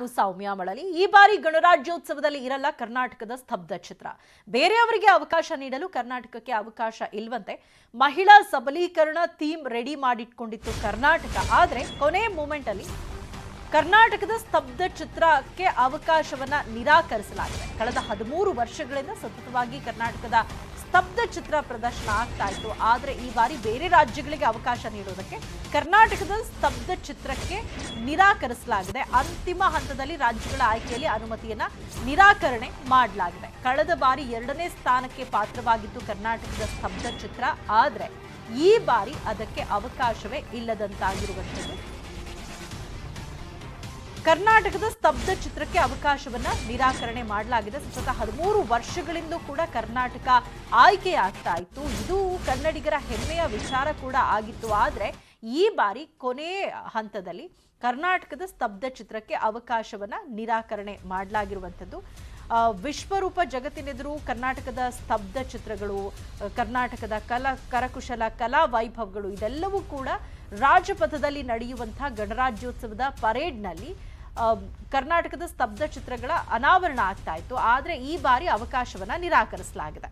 ಹಾಗೂ ಸೌಮ್ಯ ಮಳಲಿ ಈ ಬಾರಿ ಗಣರಾಜ್ಯೋತ್ಸವದಲ್ಲಿ ಇರಲ್ಲ ಕರ್ನಾಟಕದ ಸ್ತಬ್ಧ ಚಿತ್ರ ಬೇರೆಯವರಿಗೆ ಅವಕಾಶ ನೀಡಲು ಕರ್ನಾಟಕಕ್ಕೆ ಅವಕಾಶ ಇಲ್ವಂತೆ ಮಹಿಳಾ ಸಬಲೀಕರಣ ಥೀಮ್ ರೆಡಿ ಮಾಡಿಟ್ಕೊಂಡಿತ್ತು ಕರ್ನಾಟಕ ಆದ್ರೆ ಕೊನೆ ಮೂಮೆಂಟ್ ಅಲ್ಲಿ ಕರ್ನಾಟಕದ ಸ್ತಬ್ಧ ಚಿತ್ರಕ್ಕೆ ಅವಕಾಶವನ್ನ ನಿರಾಕರಿಸಲಾಗಿದೆ ಕಳೆದ ಹದಿಮೂರು ವರ್ಷಗಳಿಂದ ಸತತವಾಗಿ ಕರ್ನಾಟಕದ ಸ್ತಬ್ಧ ಚಿತ್ರ ಪ್ರದರ್ಶನ ಆಗ್ತಾ ಇತ್ತು ಆದ್ರೆ ಈ ಬಾರಿ ಬೇರೆ ರಾಜ್ಯಗಳಿಗೆ ಅವಕಾಶ ನೀಡೋದಕ್ಕೆ ಕರ್ನಾಟಕದ ಸ್ತಬ್ಧ ಚಿತ್ರಕ್ಕೆ ನಿರಾಕರಿಸಲಾಗಿದೆ ಅಂತಿಮ ಹಂತದಲ್ಲಿ ರಾಜ್ಯಗಳ ಆಯ್ಕೆಯಲ್ಲಿ ಅನುಮತಿಯನ್ನ ನಿರಾಕರಣೆ ಮಾಡಲಾಗಿದೆ ಕಳೆದ ಬಾರಿ ಎರಡನೇ ಸ್ಥಾನಕ್ಕೆ ಪಾತ್ರವಾಗಿತ್ತು ಕರ್ನಾಟಕದ ಸ್ತಬ್ಧ ಚಿತ್ರ ಆದ್ರೆ ಈ ಬಾರಿ ಅದಕ್ಕೆ ಅವಕಾಶವೇ ಇಲ್ಲದಂತಾಗಿರುವಂಥದ್ದು ಕರ್ನಾಟಕದ ಸ್ತಬ್ಧ ಚಿತ್ರಕ್ಕೆ ಅವಕಾಶವನ್ನ ನಿರಾಕರಣೆ ಮಾಡಲಾಗಿದೆ ಸತತ ಹದಿಮೂರು ವರ್ಷಗಳಿಂದ ಕೂಡ ಕರ್ನಾಟಕ ಆಯ್ಕೆಯಾಗ್ತಾ ಇತ್ತು ಇದು ಕನ್ನಡಿಗರ ಹೆಮ್ಮೆಯ ವಿಚಾರ ಕೂಡ ಆಗಿತ್ತು ಆದ್ರೆ ಈ ಬಾರಿ ಕೊನೆ ಹಂತದಲ್ಲಿ ಕರ್ನಾಟಕದ ಸ್ತಬ್ಧ ಚಿತ್ರಕ್ಕೆ ಅವಕಾಶವನ್ನ ನಿರಾಕರಣೆ ಮಾಡಲಾಗಿರುವಂಥದ್ದು ಆ, ವಿಶ್ವರೂಪ ಜಗತ್ತಿನೆದುರು ಕರ್ನಾಟಕದ ಸ್ತಬ್ಧ ಚಿತ್ರಗಳು ಆ, ಕರ್ನಾಟಕದ ಕಲಾ ಕರಕುಶಲ ಕಲಾ ವೈಭವಗಳು ಇದೆಲ್ಲವೂ ಕೂಡ ರಾಜಪಥದಲ್ಲಿ ನಡೆಯುವಂತಹ ಗಣರಾಜ್ಯೋತ್ಸವದ ಪರೇಡ್ನಲ್ಲಿ ಆ, ಕರ್ನಾಟಕದ ಸ್ತಬ್ಧ ಚಿತ್ರಗಳ ಅನಾವರಣ ಆಗ್ತಾ ಇತ್ತು ಆದರೆ ಈ ಬಾರಿ ಅವಕಾಶವನ್ನ ನಿರಾಕರಿಸಲಾಗಿದೆ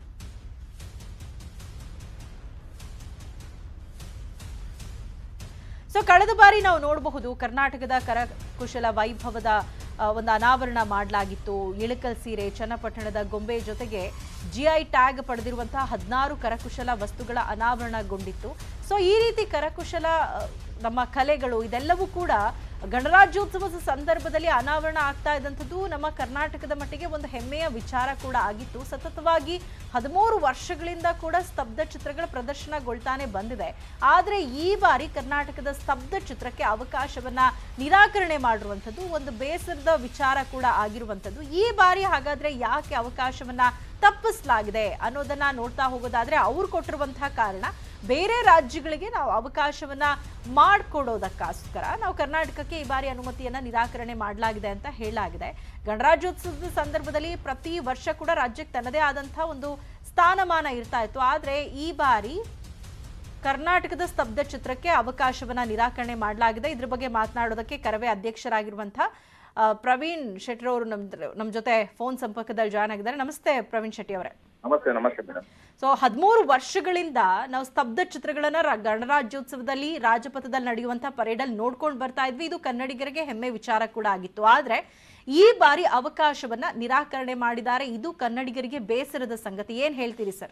ಸೊ ಕಳೆದ ಬಾರಿ ನಾವು ನೋಡಬಹುದು ಕರ್ನಾಟಕದ ಕರಕುಶಲ ವೈಭವದ ಆ, ಒಂದು ಅನಾವರಣ ಮಾಡಲಾಗಿತ್ತು ಇಳಕಲ್ ಸೀರೆ ಚನ್ನಪಟ್ಟಣದ ಗೊಂಬೆ ಜೊತೆಗೆ ಜಿಐ ಟ್ಯಾಗ್ ಪಡೆದಿರುವಂತಹ ಹದಿನಾರು ಕರಕುಶಲ ವಸ್ತುಗಳ ಅನಾವರಣಗೊಂಡಿತ್ತು ಸೊ ಈ ರೀತಿ ಕರಕುಶಲ ಆ, ನಮ್ಮ ಕಲೆಗಳು ಇದೆಲ್ಲವೂ ಕೂಡ ಗಣರಾಜ್ಯೋತ್ಸವದ ಸಂದರ್ಭದಲ್ಲಿ ಅನಾವರಣ ಆಗ್ತಾ ಇದ್ದಂಥದ್ದು ನಮ್ಮ ಕರ್ನಾಟಕದ ಮಟ್ಟಿಗೆ ಒಂದು ಹೆಮ್ಮೆಯ ವಿಚಾರ ಕೂಡ ಆಗಿತ್ತು ಸತತವಾಗಿ ಹದಿಮೂರು ವರ್ಷಗಳಿಂದ ಕೂಡ ಸ್ತಬ್ಧ ಚಿತ್ರಗಳ ಪ್ರದರ್ಶನಗೊಳ್ತಾನೆ ಬಂದಿದೆ ಆದರೆ ಈ ಬಾರಿ ಕರ್ನಾಟಕದ ಸ್ತಬ್ಧ ಚಿತ್ರಕ್ಕೆ ಅವಕಾಶವನ್ನ ನಿರಾಕರಣೆ ಮಾಡಿರುವಂಥದ್ದು ಒಂದು ಬೇಸರದ ವಿಚಾರ ಕೂಡ ಆಗಿರುವಂಥದ್ದು ಈ ಬಾರಿ ಹಾಗಾದ್ರೆ ಯಾಕೆ ಅವಕಾಶವನ್ನ ತಪ್ಪಿಸಲಾಗಿದೆ ಅನ್ನೋದನ್ನ ನೋಡ್ತಾ ಹೋಗೋದಾದ್ರೆ ಅವ್ರು ಕೊಟ್ಟಿರುವಂತಹ ಕಾರಣ ಬೇರೆ ರಾಜ್ಯಗಳಿಗೆ ನಾವು ಅವಕಾಶವನ್ನ ಮಾಡಿಕೊಡೋದಕ್ಕೋಸ್ಕರ ನಾವು ಕರ್ನಾಟಕಕ್ಕೆ ಈ ಬಾರಿ ಅನುಮತಿಯನ್ನ ನಿರಾಕರಣೆ ಮಾಡಲಾಗಿದೆ ಅಂತ ಹೇಳಲಾಗಿದೆ ಗಣರಾಜ್ಯೋತ್ಸವದ ಸಂದರ್ಭದಲ್ಲಿ ಪ್ರತಿ ವರ್ಷ ಕೂಡ ರಾಜ್ಯಕ್ಕೆ ತನ್ನದೇ ಆದಂತಹ ಒಂದು ಸ್ಥಾನಮಾನ ಇರ್ತಾ ಇತ್ತು ಆದ್ರೆ ಈ ಬಾರಿ ಕರ್ನಾಟಕದ ಸ್ತಬ್ಧ ಚಿತ್ರಕ್ಕೆ ಅವಕಾಶವನ್ನ ನಿರಾಕರಣೆ ಮಾಡಲಾಗಿದೆ ಇದ್ರ ಬಗ್ಗೆ ಮಾತನಾಡೋದಕ್ಕೆ ಕರವೇ ಅಧ್ಯಕ್ಷರಾಗಿರುವಂತಹ ಆ, ಪ್ರವೀಣ್ ಶೆಟ್ಟಿ ಅವರು ನಮ್ ನಮ್ಮ ಜೊತೆ ಫೋನ್ ಸಂಪರ್ಕದಲ್ಲಿ ಜಾಯ್ನ್ ಆಗಿದ್ದಾರೆ ನಮಸ್ತೆ ಪ್ರವೀಣ್ ಶೆಟ್ಟಿ ಅವರೇ ನಮಸ್ತೆ ನಮಸ್ತೆ ಮೇಡಮ್ ಸೊ ಹದಿಮೂರು ವರ್ಷಗಳಿಂದ ನಾವು ಸ್ತಬ್ಧ ಚಿತ್ರಗಳನ್ನ ರ- ಗಣರಾಜ್ಯೋತ್ಸವದಲ್ಲಿ ರಾಜಪಥದಲ್ಲಿ ನಡೆಯುವಂತಹ ಪರೇಡಲ್ಲಿ ನೋಡ್ಕೊಂಡು ಬರ್ತಾ ಇದ್ವಿ ಇದು ಕನ್ನಡಿಗರಿಗೆ ಹೆಮ್ಮೆ ವಿಚಾರ ಕೂಡ ಆಗಿತ್ತು ಆದ್ರೆ ಈ ಬಾರಿ ಅವಕಾಶವನ್ನ ನಿರಾಕರಣೆ ಮಾಡಿದ್ದಾರೆ ಇದು ಕನ್ನಡಿಗರಿಗೆ ಬೇಸರದ ಸಂಗತಿ ಏನ್ ಹೇಳ್ತೀರಿ ಸರ್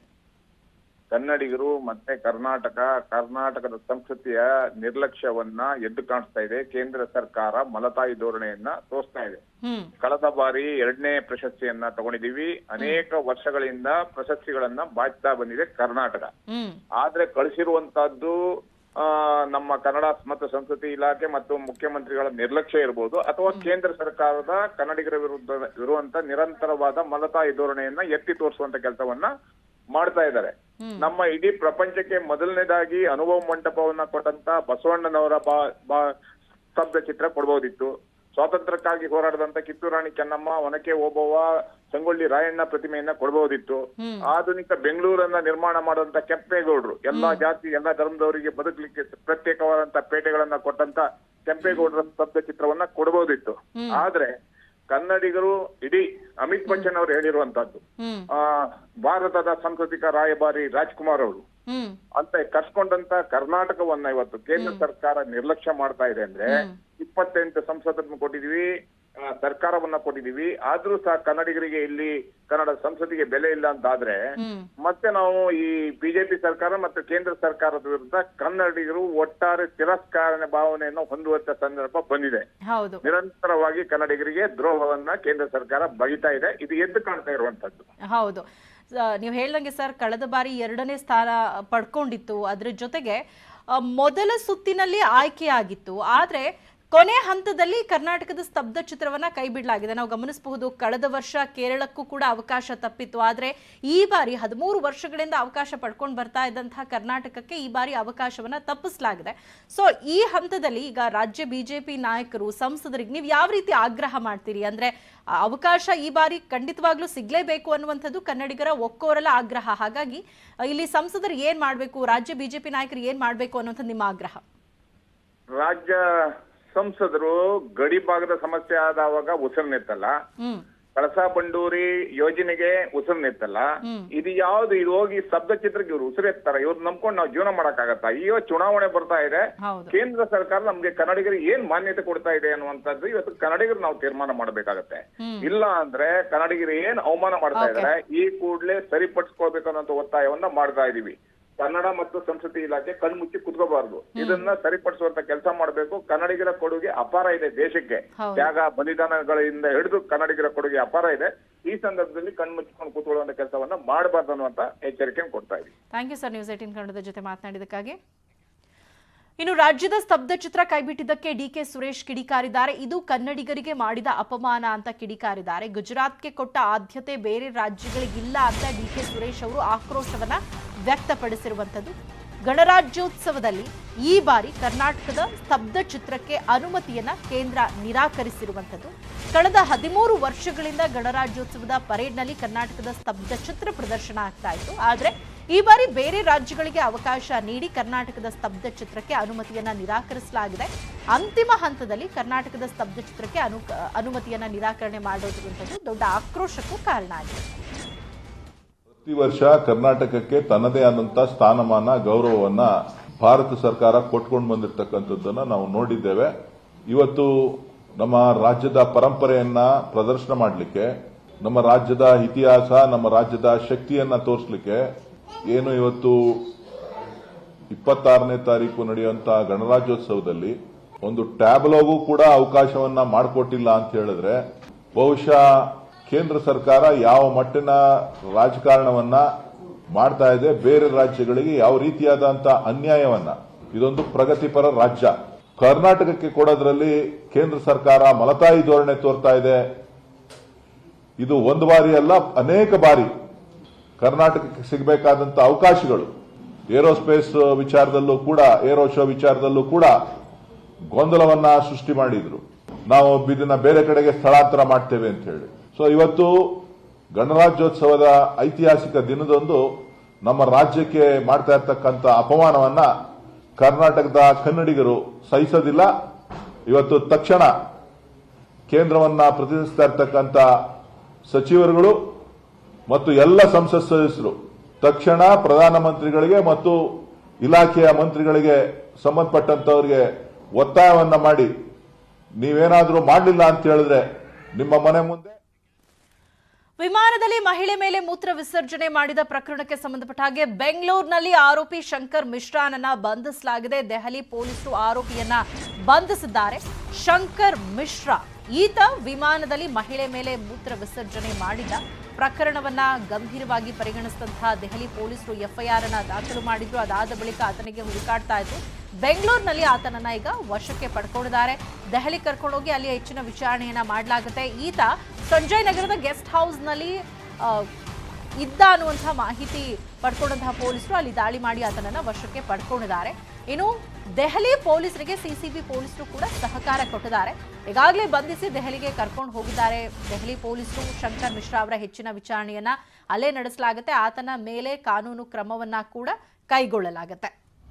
ಕನ್ನಡಿಗರು ಮತ್ತೆ ಕರ್ನಾಟಕ ಕರ್ನಾಟಕದ ಸಂಸ್ಕೃತಿಯ ನಿರ್ಲಕ್ಷ್ಯವನ್ನ ಎದ್ದು ಕಾಣಿಸ್ತಾ ಇದೆ ಕೇಂದ್ರ ಸರ್ಕಾರ ಮಲತಾಯಿ ಧೋರಣೆಯನ್ನ ತೋರಿಸ್ತಾ ಇದೆ ಹ್ಮ್ ಕಳೆದ ಬಾರಿ ಎರಡನೇ ಪ್ರಶಸ್ತಿಯನ್ನ ತಗೊಂಡಿದೀವಿ ಅನೇಕ ವರ್ಷಗಳಿಂದ ಪ್ರಶಸ್ತಿಗಳನ್ನ ಬಾಚ್ತಾ ಬಂದಿದೆ ಕರ್ನಾಟಕ ಹ್ಮ್ ಆದ್ರೆ ಕಳಿಸಿರುವಂತಹದ್ದು ಆ, ನಮ್ಮ ಕನ್ನಡ ಮತ್ತು ಸಂಸ್ಕೃತಿ ಇಲಾಖೆ ಮತ್ತು ಮುಖ್ಯಮಂತ್ರಿಗಳ ನಿರ್ಲಕ್ಷ್ಯ ಇರಬಹುದು ಅಥವಾ ಕೇಂದ್ರ ಸರ್ಕಾರದ ಕನ್ನಡಿಗರ ವಿರುದ್ಧ ಇರುವಂತ ನಿರಂತರವಾದ ಮಲತಾಯಿ ಧೋರಣೆಯನ್ನ ಎತ್ತಿ ತೋರಿಸುವಂತ ಕೆಲಸವನ್ನ ಮಾಡ್ತಾ ಇದ್ದಾರೆ ನಮ್ಮ ಇಡೀ ಪ್ರಪಂಚಕ್ಕೆ ಮೊದಲನೇದಾಗಿ ಅನುಭವ ಮಂಟಪವನ್ನ ಕೊಟ್ಟಂತ ಬಸವಣ್ಣನವರ ಬಾ ಬಾ ಸ್ತಬ್ಧ ಚಿತ್ರ ಕೊಡ್ಬೋದಿತ್ತು ಸ್ವಾತಂತ್ರ್ಯಕ್ಕಾಗಿ ಹೋರಾಡದಂತ ಕಿತ್ತೂರು ರಾಣಿ ಚೆನ್ನಮ್ಮ ಒನಕೆ ಓಬವ್ವ ಸಂಗೊಳ್ಳಿ ರಾಯಣ್ಣ ಪ್ರತಿಮೆಯನ್ನ ಕೊಡಬಹುದಿತ್ತು ಆಧುನಿಕ ಬೆಂಗಳೂರನ್ನ ನಿರ್ಮಾಣ ಮಾಡುವಂತ ಕೆಂಪೇಗೌಡರು ಎಲ್ಲಾ ಜಾತಿ ಎಲ್ಲಾ ಧರ್ಮದವರಿಗೆ ಬದುಕಲಿಕ್ಕೆ ಪ್ರತ್ಯೇಕವಾದಂತ ಪೇಟೆಗಳನ್ನ ಕೊಟ್ಟಂತ ಕೆಂಪೇಗೌಡರ ಸ್ತಬ್ಧ ಚಿತ್ರವನ್ನ ಕೊಡಬಹುದಿತ್ತು ಆದ್ರೆ ಕನ್ನಡಿಗರು ಇಡೀ ಅಮಿತ್ ಬಚ್ಚನ್ ಅವರು ಹೇಳಿರುವಂತಹದ್ದು ಹ್ಮ್ ಆ ಭಾರತದ ಸಾಂಸ್ಕೃತಿಕ ರಾಯಭಾರಿ ರಾಜ್ಕುಮಾರ್ ಅವರು ಹ್ಮ್ ಅಂತ ಕರ್ಸ್ಕೊಂಡಂತ ಕರ್ನಾಟಕವನ್ನ ಇವತ್ತು ಕೇಂದ್ರ ಸರ್ಕಾರ ನಿರ್ಲಕ್ಷ್ಯ ಮಾಡ್ತಾ ಇದೆ ಅಂದ್ರೆ ಇಪ್ಪತ್ತೆಂಟು ಸಂಸದರನ್ನು ಕೊಟ್ಟಿದೀವಿ ಆ, ಸರ್ಕಾರವನ್ನ ಕೊಟ್ಟಿದೀವಿ ಆದ್ರೂ ಸಹ ಕನ್ನಡಿಗರಿಗೆ ಇಲ್ಲಿ ಕನ್ನಡ ಸಂಸ್ಕೃತಿಗೆ ಬೆಲೆ ಇಲ್ಲ ಅಂತ ಆದ್ರೆ ಹ್ಮ್ ಮತ್ತೆ ನಾವು ಈ ಬಿಜೆಪಿ ಸರ್ಕಾರ ಮತ್ತು ಕೇಂದ್ರ ಸರ್ಕಾರದ ವಿರುದ್ಧ ಕನ್ನಡಿಗರು ಒಟ್ಟಾರೆ ತಿರಸ್ಕಾರ ಭಾವನೆಯನ್ನು ಹೊಂದುವಂತ ಸಂದರ್ಭ ಬಂದಿದೆ ಹೌದು ನಿರಂತರವಾಗಿ ಕನ್ನಡಿಗರಿಗೆ ದ್ರೋಹವನ್ನ ಕೇಂದ್ರ ಸರ್ಕಾರ ಬಗಿತಾ ಇದೆ ಇದು ಎದ್ದು ಕಾಣ್ತಾ ಇರುವಂತದ್ದು ಹೌದು ನೀವು ಹೇಳ್ದಂಗೆ ಸರ್ ಕಳೆದ ಬಾರಿ ಎರಡನೇ ಸ್ಥಾನ ಪಡ್ಕೊಂಡಿತ್ತು ಅದ್ರ ಜೊತೆಗೆ ಆ, ಮೊದಲ ಸುತ್ತಿನಲ್ಲಿ ಆಯ್ಕೆಯಾಗಿತ್ತು ಆದ್ರೆ ಕೊನೆ ಹಂತದಲ್ಲಿ ಕರ್ನಾಟಕದ ಸ್ತಬ್ಧ ಚಿತ್ರವನ್ನ ಕೈ ಬಿಡಲಾಗಿದೆ ನಾವು ಗಮನಿಸಬಹುದು ಕಳೆದ ವರ್ಷ ಕೇರಳಕ್ಕೂ ಕೂಡ ಅವಕಾಶ ತಪ್ಪಿತ್ತು ಆದ್ರೆ ಈ ಬಾರಿ ಹದಿಮೂರು ವರ್ಷಗಳಿಂದ ಅವಕಾಶ ಪಡ್ಕೊಂಡು ಬರ್ತಾ ಇದ್ದಂತಹ ಕರ್ನಾಟಕಕ್ಕೆ ಈ ಬಾರಿ ಅವಕಾಶವನ್ನ ತಪ್ಪಿಸಲಾಗಿದೆ ಸೊ ಈ ಹಂತದಲ್ಲಿ ಈಗ ರಾಜ್ಯ ಬಿಜೆಪಿ ನಾಯಕರು ಸಂಸದರಿಗೆ ನೀವು ಯಾವ ರೀತಿ ಆಗ್ರಹ ಮಾಡ್ತೀರಿ ಅಂದ್ರೆ ಆ ಅವಕಾಶ ಈ ಬಾರಿ ಖಂಡಿತವಾಗ್ಲೂ ಸಿಗ್ಲೇಬೇಕು ಅನ್ನುವಂಥದ್ದು ಕನ್ನಡಿಗರ ಒಕ್ಕೋರಲ ಆಗ್ರಹ ಹಾಗಾಗಿ ಆ, ಇಲ್ಲಿ ಸಂಸದರು ಏನ್ ಮಾಡ್ಬೇಕು ರಾಜ್ಯ ಬಿಜೆಪಿ ನಾಯಕರು ಏನ್ ಮಾಡ್ಬೇಕು ಅನ್ನುವಂಥದ್ದು ನಿಮ್ಮ ಆಗ್ರಹ ರಾಜ್ಯ ಸಂಸದರು ಗಡಿ ಭಾಗದ ಸಮಸ್ಯೆ ಆದವಾಗ ಉಸಿರನ್ನೆತ್ತಲ್ಲ ಹ್ಮ್ ಕಳಸಾ ಬಂಡೂರಿ ಯೋಜನೆಗೆ ಉಸಿರನ್ನೆತ್ತಲ್ಲ ಇದು ಯಾವ್ದು ಇದು ಹೋಗಿ ಸ್ತಬ್ಧ ಚಿತ್ರಕ್ಕೆ ಇವ್ರು ಉಸಿರೆತ್ತಾರ ಇವ್ರು ನಂಬ್ಕೊಂಡು ನಾವು ಜೀವನ ಮಾಡಕ್ಕಾಗತ್ತಾ ಅಯ್ಯೋ ಚುನಾವಣೆ ಬರ್ತಾ ಇದೆ ಹೌದು ಕೇಂದ್ರ ಸರ್ಕಾರ ನಮ್ಗೆ ಕನ್ನಡಿಗರಿಗೆ ಏನ್ ಮಾನ್ಯತೆ ಕೊಡ್ತಾ ಇದೆ ಅನ್ನುವಂಥದ್ದು ಇವತ್ತು ಕನ್ನಡಿಗರು ನಾವು ತೀರ್ಮಾನ ಮಾಡಬೇಕಾಗತ್ತೆ ಇಲ್ಲ ಅಂದ್ರೆ ಕನ್ನಡಿಗರು ಏನ್ ಅವಮಾನ ಮಾಡ್ತಾ ಇದಾರೆ ಈ ಕೂಡ್ಲೆ ಸರಿಪಡಿಸ್ಕೊಳ್ಬೇಕು ಅನ್ನೋ ಒತ್ತಾಯವನ್ನ ಮಾಡ್ತಾ ಇದೀವಿ ಕನ್ನಡ ಮತ್ತು ಸಂಸ್ಕೃತಿ ಇಲಾಖೆ ಕಣ್ಮುಚ್ಚಿ ಕುತ್ಕೋಬಾರ್ದು ಇದನ್ನ ಸರಿಪಡಿಸುವಂತ ಕೆಲಸ ಮಾಡಬೇಕು ಕನ್ನಡಿಗರ ಕೊಡುಗೆ ಅಪಾರ ಇದೆ ದೇಶಕ್ಕೆ ಹೌದು. ತ್ಯಾಗ ಬಲಿದಾನಗಳಿಂದ ಹಿಡಿದು ಕನ್ನಡಿಗರ ಕೊಡುಗೆ ಅಪಾರ ಇದೆ ಈ ಸಂದರ್ಭದಲ್ಲಿ ಕಣ್ಮುಚ್ಚಿಕೊಂಡು ಕೂತ್ಕೊಳ್ಳುವಂತ ಕೆಲಸವನ್ನ ಮಾಡಬಾರ್ದು ಅನ್ನುವಂತ ಎಚ್ಚರಿಕೆ ಕೊಡ್ತಾ ಇದೀವಿ thank you sir news eighteen ಕನ್ನಡದ ಜೊತೆ ಮಾತನಾಡಿದಕ್ಕಾಗಿ ಇನ್ನು ರಾಜ್ಯದ ಸ್ತಬ್ಧ ಚಿತ್ರ ಕೈಬಿಟ್ಟಿದ್ದಕ್ಕೆ ಡಿಕೆ ಸುರೇಶ್ ಕಿಡಿಕಾರಿದ್ದಾರೆ ಇದು ಕನ್ನಡಿಗರಿಗೆ ಮಾಡಿದ ಅಪಮಾನ ಅಂತ ಕಿಡಿಕಾರಿದ್ದಾರೆ ಗುಜರಾತ್ಗೆ ಕೊಟ್ಟ ಆದ್ಯತೆ ಬೇರೆ ರಾಜ್ಯಗಳಿಗಿಲ್ಲ ಅಂತ ಡಿಕೆ ಸುರೇಶ್ ಅವರು ಆಕ್ರೋಶವನ್ನ ವ್ಯಕ್ತಪಡಿಸಿರುವಂಥದ್ದು ಗಣರಾಜ್ಯೋತ್ಸವದಲ್ಲಿ ಈ ಬಾರಿ ಕರ್ನಾಟಕದ ಸ್ತಬ್ಧ ಚಿತ್ರಕ್ಕೆ ಅನುಮತಿಯನ್ನ ಕೇಂದ್ರ ನಿರಾಕರಿಸಿರುವಂಥದ್ದು ಕಳೆದ ಹದಿಮೂರು ವರ್ಷಗಳಿಂದ ಗಣರಾಜ್ಯೋತ್ಸವದ ಪರೇಡ್ನಲ್ಲಿ ಕರ್ನಾಟಕದ ಸ್ತಬ್ಧ ಚಿತ್ರ ಪ್ರದರ್ಶನ ಆಗ್ತಾ ಇತ್ತು ಆದರೆ ಈ ಬಾರಿ ಬೇರೆ ರಾಜ್ಯಗಳಿಗೆ ಅವಕಾಶ ನೀಡಿ ಕರ್ನಾಟಕದ ಸ್ತಬ್ಧ ಚಿತ್ರಕ್ಕೆ ಅನುಮತಿಯನ್ನ ನಿರಾಕರಿಸಲಾಗಿದೆ ಅಂತಿಮ ಹಂತದಲ್ಲಿ ಕರ್ನಾಟಕದ ಸ್ತಬ್ಧ ಚಿತ್ರಕ್ಕೆ ಅನು ಅನುಮತಿಯನ್ನ ನಿರಾಕರಣೆ ಮಾಡೋದಿರುವಂಥದ್ದು ದೊಡ್ಡ ಆಕ್ರೋಶಕ್ಕೂ ಕಾರಣ ಆಗಿದೆ ಪ್ರತಿ ವರ್ಷ ಕರ್ನಾಟಕಕ್ಕೆ ತನ್ನದೇ ಆದಂತ ಸ್ಥಾನಮಾನ ಗೌರವವನ್ನ ಭಾರತ ಸರ್ಕಾರ ಕೊಟ್ಕೊಂಡು ಬಂದಿರತಕ್ಕಂಥದ್ದನ್ನ ನಾವು ನೋಡಿದ್ದೇವೆ ಇವತ್ತು ನಮ್ಮ ರಾಜ್ಯದ ಪರಂಪರೆಯನ್ನ ಪ್ರದರ್ಶನ ಮಾಡಲಿಕ್ಕೆ ನಮ್ಮ ರಾಜ್ಯದ ಇತಿಹಾಸ ನಮ್ಮ ರಾಜ್ಯದ ಶಕ್ತಿಯನ್ನ ತೋರಿಸಲಿಕ್ಕೆ ಏನು ಇವತ್ತು ಇಪ್ಪತ್ತಾರನೇ ತಾರೀಕು ನಡೆಯುವಂತಹ ಗಣರಾಜ್ಯೋತ್ಸವದಲ್ಲಿ ಒಂದು ಟ್ಯಾಬ್ಲೋಗೂ ಕೂಡ ಅವಕಾಶವನ್ನ ಮಾಡಿಕೊಟ್ಟಿಲ್ಲ ಅಂತ ಹೇಳಿದ್ರೆ ಬಹುಶಃ ಕೇಂದ್ರ ಸರ್ಕಾರ ಯಾವ ಮಟ್ಟಿನ ರಾಜಕಾರಣವನ್ನ ಮಾಡ್ತಾ ಇದೆ ಬೇರೆ ರಾಜ್ಯಗಳಿಗೆ ಯಾವ ರೀತಿಯಾದಂತಹ ಅನ್ಯಾಯವನ್ನ ಇದೊಂದು ಪ್ರಗತಿಪರ ರಾಜ್ಯ ಕರ್ನಾಟಕಕ್ಕೆ ಕೊಡೋದ್ರಲ್ಲಿ ಕೇಂದ್ರ ಸರ್ಕಾರ ಮಲತಾಯಿ ಧೋರಣೆ ತೋರ್ತಾ ಇದೆ ಇದು ಒಂದು ಬಾರಿ ಅಲ್ಲ ಅನೇಕ ಬಾರಿ ಕರ್ನಾಟಕಕ್ಕೆ ಸಿಗಬೇಕಾದಂತ ಅವಕಾಶಗಳು ಏರೋಸ್ಪೇಸ್ ವಿಚಾರದಲ್ಲೂ ಕೂಡ ಏರೋ ಶೋ ವಿಚಾರದಲ್ಲೂ ಕೂಡ ಗೊಂದಲವನ್ನ ಸೃಷ್ಟಿ ಮಾಡಿದ್ರು ನಾವು ಇದನ್ನ ಬೇರೆ ಕಡೆಗೆ ಸ್ಥಳಾಂತರ ಮಾಡ್ತೇವೆ ಅಂತ ಹೇಳಿ ಸೊ ಇವತ್ತು ಗಣರಾಜ್ಯೋತ್ಸವದ ಐತಿಹಾಸಿಕ ದಿನದಂದು ನಮ್ಮ ರಾಜ್ಯಕ್ಕೆ ಮಾಡ್ತಾ ಇರ್ತಕ್ಕಂಥ ಅಪಮಾನವನ್ನ ಕರ್ನಾಟಕದ ಕನ್ನಡಿಗರು ಸಹಿಸೋದಿಲ್ಲ ಇವತ್ತು ತಕ್ಷಣ ಕೇಂದ್ರವನ್ನ ಪ್ರತಿನಿಧಿಸ್ತಾ ಇರ್ತಕ್ಕಂಥ ಸಚಿವರುಗಳು ಮತ್ತು ಎಲ್ಲ ಸಂಸತ್ ಸದಸ್ಯರು ತಕ್ಷಣ ಪ್ರಧಾನಮಂತ್ರಿಗಳಿಗೆ ಮತ್ತು ಇಲಾಖೆಯ ಮಂತ್ರಿಗಳಿಗೆ ಸಂಬಂಧಪಟ್ಟಂತವರಿಗೆ ಒತ್ತಾಯವನ್ನ ಮಾಡಿ ನೀವೇನಾದ್ರೂ ಮಾಡಲಿಲ್ಲ ಅಂತ ಹೇಳಿದ್ರೆ ನಿಮ್ಮ ಮನೆ ಮುಂದೆ ವಿಮಾನದಲ್ಲಿ ಮಹಿಳೆ ಮೇಲೆ ಮೂತ್ರ ವಿಸರ್ಜನೆ ಮಾಡಿದ ಪ್ರಕರಣಕ್ಕೆ ಸಂಬಂಧಪಟ್ಟ ಹಾಗೆ ಬೆಂಗಳೂರಿನಲ್ಲಿ ಆರೋಪಿ ಶಂಕರ್ ಮಿಶ್ರಾನನ್ನ ಬಂಧಿಸಲಾಗಿದೆ ದೆಹಲಿ ಪೊಲೀಸರು ಆರೋಪಿಯನ್ನ ಬಂಧಿಸಿದ್ದಾರೆ ಶಂಕರ್ ಮಿಶ್ರಾ ಈತ ವಿಮಾನದಲ್ಲಿ ಮಹಿಳೆ ಮೇಲೆ ಮೂತ್ರ ವಿಸರ್ಜನೆ ಮಾಡಿದ ಪ್ರಕರಣವನ್ನ ಗಂಭೀರವಾಗಿ ಪರಿಗಣಿಸಿದಂತಹ ದೆಹಲಿ ಪೊಲೀಸರು ಎಫ್ಐಆರ್ ಅನ್ನ ದಾಖಲು ಮಾಡಿದ್ರು ಅದಾದ ಬಳಿಕ ಆತನಿಗೆ ಹುಡುಕಾಡ್ತಾ ಇದ್ರು ಬೆಂಗಳೂರಿನಲ್ಲಿ ಆತನನ್ನ ಈಗ ವಶಕ್ಕೆ ಪಡ್ಕೊಂಡಿದ್ದಾರೆ ದೆಹಲಿ ಕರ್ಕೊಂಡೋಗಿ ಅಲ್ಲಿ ಹೆಚ್ಚಿನ ವಿಚಾರಣೆಯನ್ನ ಮಾಡಲಾಗುತ್ತೆ ಈತ ಸಂಜಯ್ ನಗರದ ಗೆಸ್ಟ್ ಹೌಸ್ನಲ್ಲಿ ಆ, ಇದ್ದ ಅನ್ನುವಂತಹ ಮಾಹಿತಿ ಪಡ್ಕೊಂಡಂತಹ ಪೊಲೀಸರು ಅಲ್ಲಿ ದಾಳಿ ಮಾಡಿ ಆತನನ್ನ ವಶಕ್ಕೆ ಪಡ್ಕೊಂಡಿದ್ದಾರೆ ಇನ್ನು ದೆಹಲಿ ಪೊಲೀಸರಿಗೆ ಸಿಸಿಬಿ ಪೊಲೀಸರು ಕೂಡ ಸಹಕಾರ ಕೊಟ್ಟಿದ್ದಾರೆ ಈಗಾಗಲೇ ಬಂಧಿಸಿ ದೆಹಲಿಗೆ ಕರ್ಕೊಂಡು ಹೋಗಿದ್ದಾರೆ ದೆಹಲಿ ಪೊಲೀಸರು ಶಂಕರ್ ಮಿಶ್ರಾ ಅವರ ಹೆಚ್ಚಿನ ವಿಚಾರಣೆಯನ್ನ ಅಲ್ಲೇ ನಡೆಸಲಾಗುತ್ತೆ ಆತನ ಮೇಲೆ ಕಾನೂನು ಕ್ರಮವನ್ನ ಕೂಡ ಕೈಗೊಳ್ಳಲಾಗುತ್ತೆ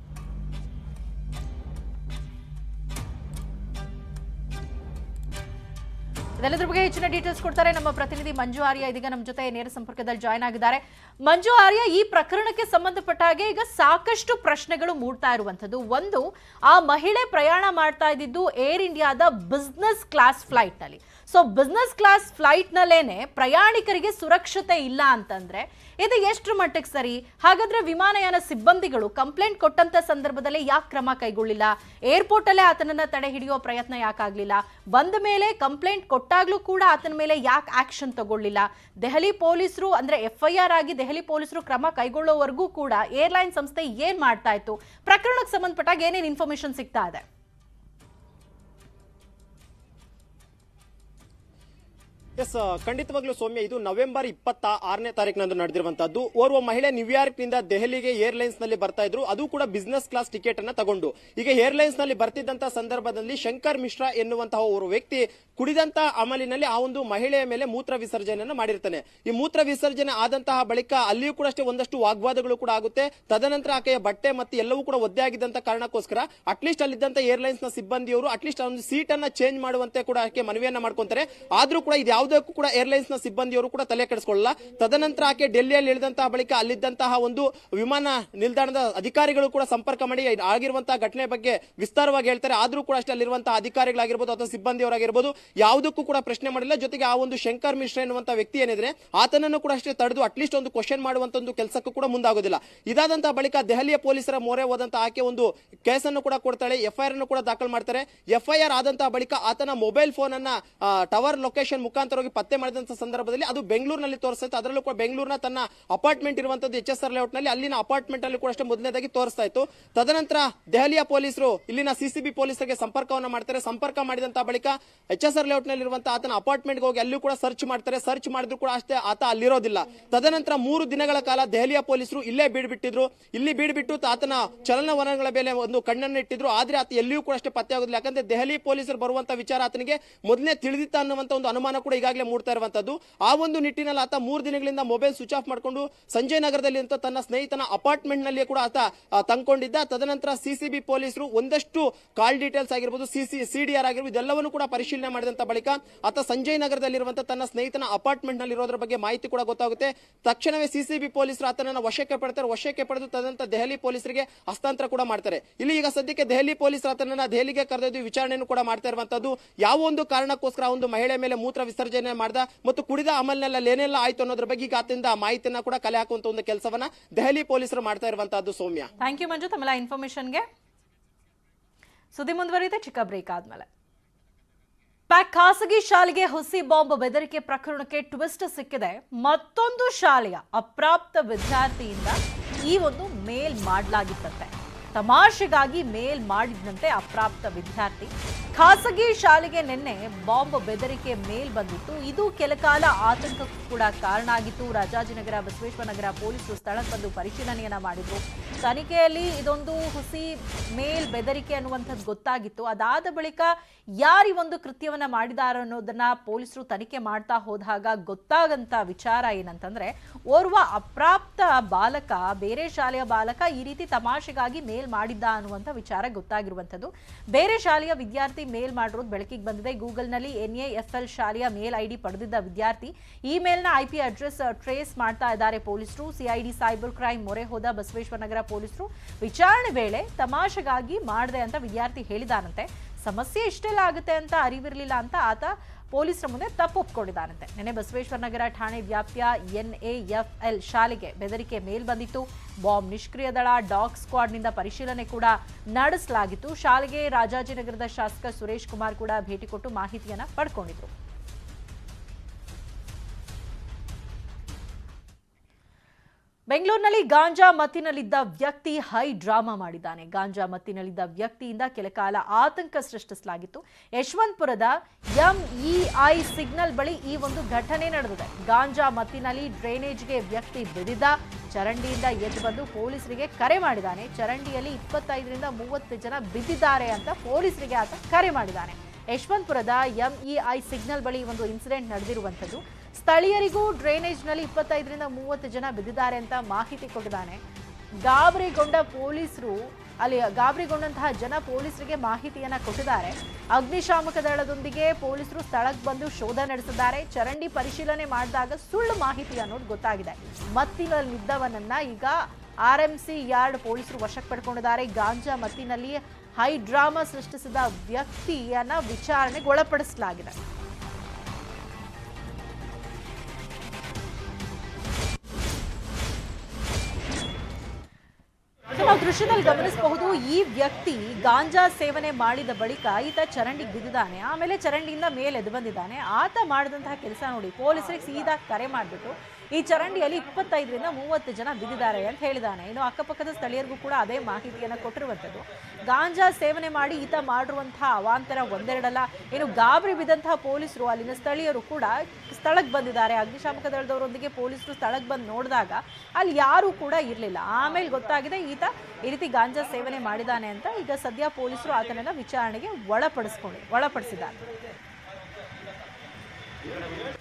ಇದೆಲ್ಲದ್ರ ಬಗ್ಗೆ ಹೆಚ್ಚಿನ ಡೀಟೇಲ್ಸ್ ಕೊಡ್ತಾರೆ ನಮ್ಮ ಪ್ರತಿನಿಧಿ ಮಂಜು ಆರ್ಯ ಇದೀಗ ನಮ್ಮ ಜೊತೆ ನೇರ ಸಂಪರ್ಕದಲ್ಲಿ ಜಾಯ್ನ್ ಆಗಿದ್ದಾರೆ ಮಂಜು ಆರ್ಯ ಈ ಪ್ರಕರಣಕ್ಕೆ ಸಂಬಂಧಪಟ್ಟ ಹಾಗೆ ಈಗ ಸಾಕಷ್ಟು ಪ್ರಶ್ನೆಗಳು ಮೂಡ್ತಾ ಇರುವಂತದ್ದು ಒಂದು ಆ ಮಹಿಳೆ ಪ್ರಯಾಣ ಮಾಡ್ತಾ ಇದ್ದಿದ್ದು ಏರ್ ಇಂಡಿಯಾದ ಬಿಸ್ನೆಸ್ ಕ್ಲಾಸ್ ಫ್ಲೈಟ್ ನಲ್ಲಿ ಸೊ ಬಿಸ್ನೆಸ್ ಕ್ಲಾಸ್ ಫ್ಲೈಟ್ ನಲ್ಲೇನೆ ಪ್ರಯಾಣಿಕರಿಗೆ ಸುರಕ್ಷತೆ ಇಲ್ಲ ಅಂತಂದ್ರೆ ಇದು ಎಷ್ಟು ಮಟ್ಟಿಗೆ ಸರಿ ಹಾಗಾದ್ರೆ ವಿಮಾನಯಾನ ಸಿಬ್ಬಂದಿಗಳು ಕಂಪ್ಲೇಂಟ್ ಕೊಟ್ಟಂತ ಸಂದರ್ಭದಲ್ಲಿ ಯಾಕೆ ಕ್ರಮ ಕೈಗೊಳ್ಳಿಲ್ಲ ಏರ್ಪೋರ್ಟ್ ಅಲ್ಲೇ ಆತನನ್ನ ತಡೆ ಹಿಡಿಯೋ ಪ್ರಯತ್ನ ಯಾಕಾಗ್ಲಿಲ್ಲ ಬಂದ ಮೇಲೆ ಕಂಪ್ಲೇಂಟ್ ಕೊಟ್ಟಾಗ್ಲೂ ಕೂಡ ಆತನ ಮೇಲೆ ಯಾಕೆ ಆಕ್ಷನ್ ತಗೊಳ್ಳಿಲ್ಲ ದೆಹಲಿ ಪೊಲೀಸರು ಅಂದ್ರೆ ಎಫ್ಐಆರ್ ಆಗಿ ದೆಹಲಿ ಪೊಲೀಸರು ಕ್ರಮ ಕೈಗೊಳ್ಳೋವರೆಗೂ ಕೂಡ ಏರ್ಲೈನ್ ಸಂಸ್ಥೆ ಏನ್ ಮಾಡ್ತಾ ಇತ್ತು ಪ್ರಕರಣಕ್ಕೆ ಸಂಬಂಧಪಟ್ಟಾಗ ಏನೇನು ಇನ್ಫಾರ್ಮೇಶನ್ ಸಿಗ್ತಾ ಇದೆ ಎಸ್ ಖಂಡಿತವಾಗ್ಲೂ ಸೌಮ್ಯ ಇದು ನವೆಂಬರ್ ಇಪ್ಪತ್ತ ಆರನೇ ತಾರೀಕಿನಂದು ನಡೆದಿರುವಂತದ್ದು ಓರ್ವ ಮಹಿಳೆ ನ್ಯೂಯಾರ್ಕ್ ನಿಂದ ದೆಹಲಿಗೆ ಏರ್ಲೈನ್ಸ್ ನಲ್ಲಿ ಬರ್ತಾ ಇದ್ರು ಅದು ಕೂಡ ಬಿಸಿನೆಸ್ ಕ್ಲಾಸ್ ಟಿಕೆಟ್ ಅನ್ನ ತಗೊಂಡು ಈಗ ಏರ್ಲೈನ್ಸ್ ನಲ್ಲಿ ಬರ್ತಿದ್ದಂತ ಸಂದರ್ಭದಲ್ಲಿ ಶಂಕರ್ ಮಿಶ್ರಾ ಎನ್ನುವಂತಹ ಓರ್ವ ವ್ಯಕ್ತಿ ಕುಡಿದಂತ ಅಮಲಿನಲ್ಲಿ ಆ ಒಂದು ಮಹಿಳೆಯ ಮೇಲೆ ಮೂತ್ರ ವಿಸರ್ಜನೆಯನ್ನ ಮಾಡಿರ್ತಾನೆ ಈ ಮೂತ್ರ ವಿಸರ್ಜನೆ ಆದಂತಹ ಬಳಿಕ ಅಲ್ಲಿಯೂ ಕೂಡ ಅಷ್ಟೇ ಒಂದಷ್ಟು ವಾಗ್ವಾದಗಳು ಕೂಡ ಆಗುತ್ತೆ ತದನಂತರ ಆಕೆಯ ಬಟ್ಟೆ ಮತ್ತೆ ಎಲ್ಲವೂ ಕೂಡ ಒದ್ದೆ ಆಗಿದ್ದಂತ ಕಾರಣಕ್ಕೋಸ್ಕರ ಅಟ್ಲೀಸ್ಟ್ ಅಲ್ಲಿದ್ದಂತ ಏರ್ಲೈನ್ಸ್ ನ ಸಿಬ್ಬಂದಿಯವರು ಅಟ್ಲೀಸ್ಟ್ ಒಂದು ಸೀಟ್ ಅನ್ನ ಚೇಂಜ್ ಮಾಡುವಂತೆ ಕೂಡ ಆಕೆ ಮನವಿಯನ್ನ ಮಾಡ್ಕೊಂತಾರೆ ಆದ್ರೂ ಕೂಡ ಇದು ಯಾವುದಕ್ಕೂ ಕೂಡ ಏರ್ಲೈನ್ಸ್ ನ ಸಿಬ್ಬಂದಿಯವರು ಕೂಡ ತಲೆ ಕೆಡಿಸ್ಕೊಳ್ಳಲ್ಲ ತದನಂತರ ಆಕೆ ಡೆಲ್ಲಿಯಲ್ಲಿ ಇಳಿದಂತಹ ಬಳಿಕ ಅಲ್ಲಿದ್ದಂತಹ ಒಂದು ವಿಮಾನ ನಿಲ್ದಾಣದ ಅಧಿಕಾರಿಗಳು ಕೂಡ ಸಂಪರ್ಕ ಮಾಡಿ ಆಗಿರುವಂತಹ ಘಟನೆ ಬಗ್ಗೆ ವಿಸ್ತಾರವಾಗಿ ಹೇಳ್ತಾರೆ ಆದ್ರೂ ಕೂಡ ಅಷ್ಟೇ ಅಲ್ಲಿರುವಂತಹ ಅಧಿಕಾರಿಗಳಾಗಿರ್ಬೋದು ಅಥವಾ ಸಿಬ್ಬಂದಿಯವರಾಗಿರ್ಬೋದು ಯಾವುದಕ್ಕೂ ಕೂಡ ಪ್ರಶ್ನೆ ಮಾಡಿಲ್ಲ ಜೊತೆಗೆ ಆ ಒಂದು ಶಂಕರ್ ಮಿಶ್ರಾ ಎನ್ನುವಂತ ವ್ಯಕ್ತಿ ಏನಿದ್ರೆ ಆತನನ್ನು ಕೂಡ ಅಷ್ಟೇ ತಡೆದು ಅಟ್ಲೀಸ್ಟ್ ಒಂದು ಕ್ವಶನ್ ಮಾಡುವಂತ ಒಂದು ಕೆಲಸಕ್ಕೂ ಕೂಡ ಮುಂದಾಗೋದಿಲ್ಲ ಇದಾದಂತಹ ಬಳಿಕ ದೆಹಲಿಯ ಪೊಲೀಸರ ಮೊರೆ ಹೋದಂತ ಆಕೆ ಒಂದು ಕೇಸನ್ನು ಕೂಡ ಕೊಡ್ತಾಳೆ ಎಫ್ಐಆರ್ ಅನ್ನು ಕೂಡ ದಾಖಲು ಮಾಡ್ತಾರೆ ಎಫ್ಐಆರ್ ಆದಂತಹ ಬಳಿಕ ಆತನ ಮೊಬೈಲ್ ಫೋನ್ ಅನ್ನ ಟವರ್ ಲೊಕೇಶನ್ ಮುಖಾಂತರವಾಗಿ ಪತ್ತೆ ಮಾಡಿದಂತ ಸಂದರ್ಭದಲ್ಲಿ ಅದು ಬೆಂಗಳೂರಿನಲ್ಲಿ ತೋರಿಸ್ತಾ ಅದರಲ್ಲೂ ಕೂಡ ಬೆಂಗಳೂರಿನ ತನ್ನ ಅಪಾರ್ಟ್ಮೆಂಟ್ ಇರುವಂತದ್ದು ಎಚ್ ಎಸ್ ಆರ್ ಲೇಔಟ್ ನಲ್ಲಿ ಅಲ್ಲಿನ ಅಪಾರ್ಟ್ಮೆಂಟ್ ಅಲ್ಲಿ ಕೂಡ ಅಷ್ಟೇ ಮೊದಲನೇದಾಗಿ ತೋರಿಸ್ತಾ ಇತ್ತು ತದನಂತರ ದೆಹಲಿಯ ಪೊಲೀಸರು ಇಲ್ಲಿನ ಸಿಸಿಬಿ ಪೊಲೀಸರಿಗೆ ಸಂಪರ್ಕವನ್ನ ಮಾಡ್ತಾರೆ ಸಂಪರ್ಕ ಮಾಡಿದಂತ ಬಳಿಕ ಎಚ್ ಎಸ್ ಆರ್ ಲೇಔಟ್ ನಲ್ಲಿ ಇರುವಂತಹ ಆತನ ಅಪಾರ್ಟ್ಮೆಂಟ್ ಹೋಗಿ ಅಲ್ಲೂ ಕೂಡ ಸರ್ಚ್ ಮಾಡ್ತಾರೆ ಸರ್ಚ್ ಮಾಡಿದ್ರು ಕೂಡ ಅಷ್ಟೇ ಆತ ಅಲ್ಲಿರೋದಿಲ್ಲ ತದನಂತರ ಮೂರು ದಿನಗಳ ಕಾಲ ದೆಹಲಿಯ ಪೊಲೀಸರು ಇಲ್ಲೇ ಬೀಡ್ಬಿಟ್ಟಿದ್ರು ಇಲ್ಲಿ ಬೀಡ್ಬಿಟ್ಟು ಆತನ ಚಲನವಲನಗಳ ಮೇಲೆ ಒಂದು ಕಣ್ಣನ್ನು ಇಟ್ಟಿದ್ರು ಆದ್ರೆ ಆತ ಎಲ್ಲಿಯೂ ಕೂಡ ಅಷ್ಟೇ ಪತ್ತೆ ಆಗೋದಿಲ್ಲ ಯಾಕಂದ್ರೆ ದೆಹಲಿ ಪೊಲೀಸರು ಬರುವಂತ ವಿಚಾರ ಆತನಿಗೆ ಮೊದಲೇ ತಿಳಿದಿತ್ತ ಅನ್ನುವಂತ ಒಂದು ಅನುಮಾನ ಕೂಡ ಈಗಾಗಲೇ ಮೂಡ್ತಾ ಇರುವಂತದ್ದು ಆ ಒಂದು ನಿಟ್ಟಿನಲ್ಲಿ ಆತ ಮೂರು ದಿನಗಳಿಂದ ಮೊಬೈಲ್ ಸ್ವಿಚ್ ಆಫ್ ಮಾಡಿಕೊಂಡು ಸಂಜಯ್ ನಗರದಲ್ಲಿ ಅಂತ ತನ್ನ ಸ್ನೇಹಿತನ ಅಪಾರ್ಟ್ಮೆಂಟ್ ನಲ್ಲಿ ಕೂಡ ಆತ ಆ, ತಂಕೊಂಡಿದ್ದ ತದನಂತರ ಸಿಸಿಬಿ ಪೊಲೀಸರು ಒಂದಷ್ಟು ಕಾಲ್ ಡೀಟೇಲ್ಸ್ ಆಗಿರ್ಬೋದು ಸಿಸಿ ಸಿಡಿಆರ್ ಆಗಿರ್ಬೋದು ಇದೆಲ್ಲವನ್ನು ಕೂಡ ಪರಿಶೀಲನೆ ಮಾಡಿದಂತ ಬಳಿಕ ಆತ ಸಂಜಯ್ ನಗರದಲ್ಲಿರುವಂತಹ ತನ್ನ ಸ್ನೇಹಿತನ ಅಪಾರ್ಟ್ಮೆಂಟ್ ನಲ್ಲಿ ಇರೋದ್ರ ಬಗ್ಗೆ ಮಾಹಿತಿ ಕೂಡ ಗೊತ್ತಾಗುತ್ತೆ ತಕ್ಷಣವೇ ಸಿಸಿಬಿ ಪೊಲೀಸರು ಆತನನ್ನ ವಶಕ್ಕೆ ಪಡ್ತಾರೆ ವಶಕ್ಕೆ ಪಡೆದು ತದನಂತರ ದೆಹಲಿ ಪೊಲೀಸರಿಗೆ ಹಸ್ತಾಂತರ ಕೂಡ ಮಾಡ್ತಾರೆ ಇಲ್ಲಿ ಈಗ ಸದ್ಯಕ್ಕೆ ದೆಹಲಿ ಪೊಲೀಸರು ಆತನನ್ನ ದೆಹಲಿಗೆ ಕರೆದೊಯ್ದು ವಿಚಾರಣೆಯನ್ನು ಕೂಡ ಮಾಡ್ತಾ ಇರುವಂತದ್ದು ಯಾವ ಒಂದು ಕಾರಣಕ್ಕೋಸ್ಕರ ಆ ಒಂದು ಮಹಿಳೆ ಮೇಲೆ ಮೂತ್ರ ವಿಸರ್ಜನೆ ಮಾಡ್ದ ಮತ್ತು ಕುಡಿದ ಅಮಲ್ನೆಲ್ಲ ಏನೆಲ್ಲ ಆಯ್ತು ಅನ್ನೋದ್ರ ಬಗ್ಗೆ ಈಗ ಆತನಿಂದ ಮಾಹಿತಿಯನ್ನ ಕೂಡ ಕಲೆ ಹಾಕುವಂತ ಒಂದು ಕೆಲಸವನ್ನ ದೆಹಲಿ ಪೊಲೀಸರು ಮಾಡ್ತಾ ಇರುವಂತದ್ದು ಸೌಮ್ಯ ಥ್ಯಾಂಕ್ ಯು ಮಂಜು ತಮ್ಮೆಲ್ಲ ಇನ್ಫಾರ್ಮೇಶನ್ಗೆ ಸುದ್ದಿ ಮುಂದುವರಿಯುತ್ತೆ ಚಿಕ್ಕ ಬ್ರೇಕ್ ಆದ್ಮೇಲೆ ಪ್ಯಾಕ್ ಖಾಸಗಿ ಶಾಲೆಗೆ ಹುಸಿ ಬಾಂಬ್ ಬೆದರಿಕೆ ಪ್ರಕರಣಕ್ಕೆ ಟ್ವಿಸ್ಟ್ ಸಿಕ್ಕಿದೆ ಮತ್ತೊಂದು ಶಾಲೆಯ ಅಪ್ರಾಪ್ತ ವಿದ್ಯಾರ್ಥಿಯಿಂದ ಈ ಒಂದು ಮೇಲ್ ಮಾಡಲಾಗಿತ್ತಂತೆ ತಮಾಷೆಗಾಗಿ ಮೇಲ್ ಮಾಡಿದಂತೆ ಅಪ್ರಾಪ್ತ ವಿದ್ಯಾರ್ಥಿ ಖಾಸಗಿ ಶಾಲೆಗೆ ನಿನ್ನೆ ಬಾಂಬ್ ಬೆದರಿಕೆ ಮೇಲ್ ಬಂದಿತ್ತು ಇದು ಕೆಲಕಾಲ ಆತಂಕಕ್ಕೂ ಕೂಡ ಕಾರಣ ಆಗಿತ್ತು ರಾಜಾಜಿನಗರ ಬಸವೇಶ್ವರನಗರ ಪೊಲೀಸರು ಸ್ಥಳಕ್ಕೆ ಬಂದು ಪರಿಶೀಲನೆಯನ್ನ ಮಾಡಿದ್ರು ತನಿಖೆಯಲ್ಲಿ ಇದೊಂದು ಹುಸಿ ಮೇಲ್ ಬೆದರಿಕೆ ಅನ್ನುವಂಥದ್ದು ಗೊತ್ತಾಗಿತ್ತು ಅದಾದ ಬಳಿಕ ಯಾರು ಈ ಒಂದು ಕೃತ್ಯವನ್ನ ಮಾಡಿದಾರ ಅನ್ನೋದನ್ನ ಪೊಲೀಸರು ತನಿಖೆ ಮಾಡ್ತಾ ಹೋದಾಗ ಗೊತ್ತಾಗಂತ ವಿಚಾರ ಏನಂತಂದ್ರೆ ಓರ್ವ ಅಪ್ರಾಪ್ತ ಬಾಲಕ ಬೇರೆ ಶಾಲೆಯ ಬಾಲಕ ಈ ರೀತಿ ತಮಾಷೆಗಾಗಿ ಮೇಲ್ ಮಾಡಿದ್ದ ಅನ್ನುವಂಥ ವಿಚಾರ ಗೊತ್ತಾಗಿರುವಂಥದ್ದು ಬೇರೆ ಶಾಲೆಯ ವಿದ್ಯಾರ್ಥಿ ಮೇಲ್ ಮಾಡಿರೋದು ಬೆಳಕಿಗೆ ಬಂದಿದೆ ಗೂಗಲ್ನಲ್ಲಿ ಎನ್ ಎ ಎಫ್ ಎಲ್ ಶಾಲೆಯ ಮೇಲ್ ಐ ಡಿ ಪಡೆದಿದ್ದ ವಿದ್ಯಾರ್ಥಿ ಈ ಮೇಲ್ನ ಐ ಪಿ ಅಡ್ರೆಸ್ ಟ್ರೇಸ್ ಮಾಡ್ತಾ ಇದ್ದಾರೆ ಪೊಲೀಸರು ಸಿಐಡಿ ಸೈಬರ್ ಕ್ರೈಮ್ ಮೊರೆ ಹೋದ ಬಸವೇಶ್ವರನಗರ ಪೊಲೀಸರು ವಿಚಾರಣೆ ವೇಳೆ ತಮಾಷೆಗಾಗಿ ಮಾಡಿದೆ ಅಂತ ವಿದ್ಯಾರ್ಥಿ ಹೇಳಿದಾನಂತೆ ಸಮಸ್ಯೆ ಇಷ್ಟೆಲ್ಲ ಆಗುತ್ತೆ ಅಂತ ಅರಿವಿರಲಿಲ್ಲ ಅಂತ ಆತ ಪೊಲೀಸರ ಮುಂದೆ ತಪ್ಪು ಒಪ್ಕೊಂಡಿದ್ದಾನಂತೆ ನಿನ್ನೆ ಬಸವೇಶ್ವರನಗರ ಠಾಣೆ ವ್ಯಾಪ್ತಿಯ ಎನ್ಎಎಫ್ಎಲ್ ಶಾಲೆಗೆ ಬೆದರಿಕೆ ಮೇಲ್ ಬಂದಿತ್ತು ಬಾಂಬ್ ನಿಷ್ಕ್ರಿಯ ದಳ ಡಾಗ್ ಸ್ಕ್ವಾಡ್ನಿಂದ ಪರಿಶೀಲನೆ ಕೂಡ ನಡೆಸಲಾಗಿತ್ತು ಶಾಲೆಗೆ ರಾಜಾಜಿನಗರದ ಶಾಸಕ ಸುರೇಶ್ ಕುಮಾರ್ ಕೂಡ ಭೇಟಿ ಕೊಟ್ಟು ಮಾಹಿತಿಯನ್ನ ಪಡ್ಕೊಂಡಿದ್ರು ಬೆಂಗಳೂರಿನಲ್ಲಿ ಗಾಂಜಾ ಮತ್ತಿನಲ್ಲಿದ್ದ ವ್ಯಕ್ತಿ ಹೈ ಡ್ರಾಮಾ ಮಾಡಿದ್ದಾನೆ ಗಾಂಜಾ ಮತ್ತಿನಲ್ಲಿದ್ದ ವ್ಯಕ್ತಿಯಿಂದ ಕೆಲಕಾಲ ಆತಂಕ ಸೃಷ್ಟಿಸಲಾಗಿತ್ತು ಯಶವಂತಪುರದ ಎಂಇಐ ಸಿಗ್ನಲ್ ಬಳಿ ಈ ಒಂದು ಘಟನೆ ನಡೆದಿದೆ ಗಾಂಜಾ ಮತ್ತಿನಲ್ಲಿ ಡ್ರೈನೇಜ್ಗೆ ವ್ಯಕ್ತಿ ಬಿದ್ದಿದ್ದ ಚರಂಡಿಯಿಂದ ಎದ್ದು ಬಂದು ಪೊಲೀಸರಿಗೆ ಕರೆ ಮಾಡಿದ್ದಾನೆ ಚರಂಡಿಯಲ್ಲಿ ಇಪ್ಪತ್ತೈದರಿಂದ ಮೂವತ್ತು ಜನ ಬಿದ್ದಿದ್ದಾರೆ ಅಂತ ಪೊಲೀಸರಿಗೆ ಆತ ಕರೆ ಮಾಡಿದ್ದಾನೆ ಯಶವಂತಪುರದ ಎಂಇಐ ಸಿಗ್ನಲ್ ಬಳಿ ಒಂದು ಇನ್ಸಿಡೆಂಟ್ ನಡೆದಿರುವಂಥದ್ದು ಸ್ಥಳೀಯರಿಗೂ ಡ್ರೈನೇಜ್ನಲ್ಲಿ ಇಪ್ಪತ್ತೈದರಿಂದ ಮೂವತ್ತು ಜನ ಬಿದ್ದಿದ್ದಾರೆ ಅಂತ ಮಾಹಿತಿ ಕೊಟ್ಟಿದ್ದಾನೆ ಗಾಬರಿಗೊಂಡ ಪೊಲೀಸರು ಅಲ್ಲಿ ಗಾಬರಿಗೊಂಡಂತಹ ಜನ ಪೊಲೀಸರಿಗೆ ಮಾಹಿತಿಯನ್ನ ಕೊಟ್ಟಿದ್ದಾರೆ ಅಗ್ನಿಶಾಮಕ ದಳದೊಂದಿಗೆ ಪೊಲೀಸರು ಸ್ಥಳಕ್ಕೆ ಬಂದು ಶೋಧ ನಡೆಸಿದ್ದಾರೆ ಚರಂಡಿ ಪರಿಶೀಲನೆ ಮಾಡಿದಾಗ ಸುಳ್ಳು ಮಾಹಿತಿ ಅನ್ನೋದು ಗೊತ್ತಾಗಿದೆ ಮತ್ತಿನಲ್ಲಿದ್ದವನನ್ನ ಈಗ ಆರ್ ಎಂ ಸಿ ಯಾರ್ಡ್ ಪೊಲೀಸರು ವಶಕ್ಕೆ ಪಡ್ಕೊಂಡಿದ್ದಾರೆ ಗಾಂಜಾ ಮತ್ತಿನಲ್ಲಿ ಹೈ ಡ್ರಾಮಾ ಸೃಷ್ಟಿಸಿದ ವ್ಯಕ್ತಿಯನ್ನ ವಿಚಾರಣೆಗೆ ಒಳಪಡಿಸಲಾಗಿದೆ ಸೊ ನಾವು ದೃಶ್ಯದಲ್ಲಿ ಗಮನಿಸಬಹುದು ಈ ವ್ಯಕ್ತಿ ಗಾಂಜಾ ಸೇವನೆ ಮಾಡಿದ ಬಳಿಕ ಈತ ಚರಂಡಿಗೆ ಬಿದ್ದಿದ್ದಾನೆ ಆಮೇಲೆ ಚರಂಡಿಯಿಂದ ಮೇಲೆ ಎದ್ದು ಬಂದಿದ್ದಾನೆ ಆತ ಮಾಡಿದಂತಹ ಕೆಲಸ ನೋಡಿ ಪೊಲೀಸರಿಗೆ ಸೀದಾ ಕರೆ ಮಾಡಿಬಿಟ್ಟು ಈ ಚರಂಡಿಯಲ್ಲಿ ಇಪ್ಪತ್ತೈದರಿಂದ ಮೂವತ್ತು ಜನ ಬಿದ್ದಿದ್ದಾರೆ ಅಂತ ಹೇಳಿದಾನೆ ಇನ್ನು ಅಕ್ಕಪಕ್ಕದ ಸ್ಥಳೀಯರಿಗೂ ಕೂಡ ಅದೇ ಮಾಹಿತಿಯನ್ನು ಕೊಟ್ಟಿರುವಂಥದ್ದು ಗಾಂಜಾ ಸೇವನೆ ಮಾಡಿ ಈತ ಮಾಡಿರುವಂತಹ ಅವಾಂತರ ಒಂದೆರಡಲ್ಲ ಏನು ಗಾಬರಿ ಬಿದ್ದಂತಹ ಪೊಲೀಸರು ಅಲ್ಲಿನ ಸ್ಥಳೀಯರು ಕೂಡ ಸ್ಥಳಕ್ಕೆ ಬಂದಿದ್ದಾರೆ ಅಗ್ನಿಶಾಮಕ ದಳದವರೊಂದಿಗೆ ಪೊಲೀಸರು ಸ್ಥಳಕ್ಕೆ ಬಂದು ನೋಡಿದಾಗ ಅಲ್ಲಿ ಯಾರೂ ಕೂಡ ಇರಲಿಲ್ಲ ಆಮೇಲೆ ಗೊತ್ತಾಗಿದೆ ಈತ ಈ ರೀತಿ ಗಾಂಜಾ ಸೇವನೆ ಮಾಡಿದಾನೆ ಅಂತ ಈಗ ಸದ್ಯ ಪೊಲೀಸರು ಆತನನ್ನ ವಿಚಾರಣೆಗೆ ಒಳಪಡಿಸ್ಕೊಂಡು ಒಳಪಡಿಸಿದ್ದಾರೆ